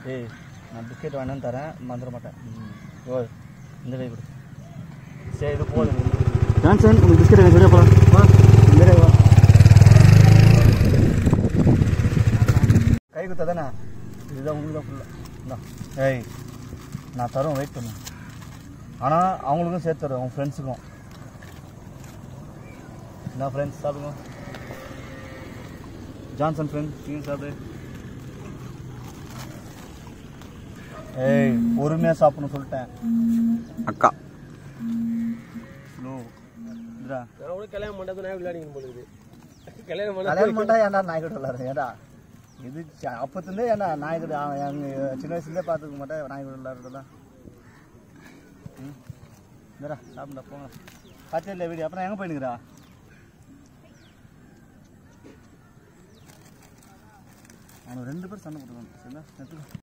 ஏய் நான் பிஸ்கெட் வேணான்னு தரேன் மறந்துட மாட்டேன் ஓ இந்த கை கொடு சரி இது போதும் ஜான்சன் உங்களுக்கு பிஸ்கட் எனக்கு வெளியே போகலாம் இந்த கை வா கை குத்தா தானே இதுதான் உங்களுக்கு தான் ஃபுல்லாக இந்தா ஏய் நான் தரோம் வெயிட் பண்ணு ஆனால் அவங்களுக்கும் சேர்த்து தருவேன் உன் ஃப்ரெண்ட்ஸுக்கும் என்ன ஃப்ரெண்ட்ஸ் சாப்பிடுங்க ஜான்சன் ஃப்ரெண்ட் நீங்கள் சாப்பிடு ஏய் பொறுமையாக சாப்பிடணும் சொல்லிட்டேன் அக்கா ஸ்லோ இதுடா நான் கூட கல்யாணம் பண்ணது நான் விளையாடிங்க போல இருக்குது கல்யாணம் பண்ண கல்யாணம் பண்ணா ஏன்டா நாய்க்கிட்ட விளாட்றேன் ஏடா இது ச- அப்பத்துலேருந்தே ஏன்டா நாய்க்கிட்ட எங்கள் சின்ன வயசுலேயே பார்த்துக்க மாட்டேன் நாய்க்கிட்ட விளாட்றதெல்லாம் ம் இந்தடா சாப்பிடா போங்க பார்த்தியா இல்லை வீடியோ அப்புறம் எங்கே போயினுக்குறா அவனுக்கு ரெண்டு பேரும் சண்டை போட்டுருவாங்க சரிங்களா எடுத்துக்கோ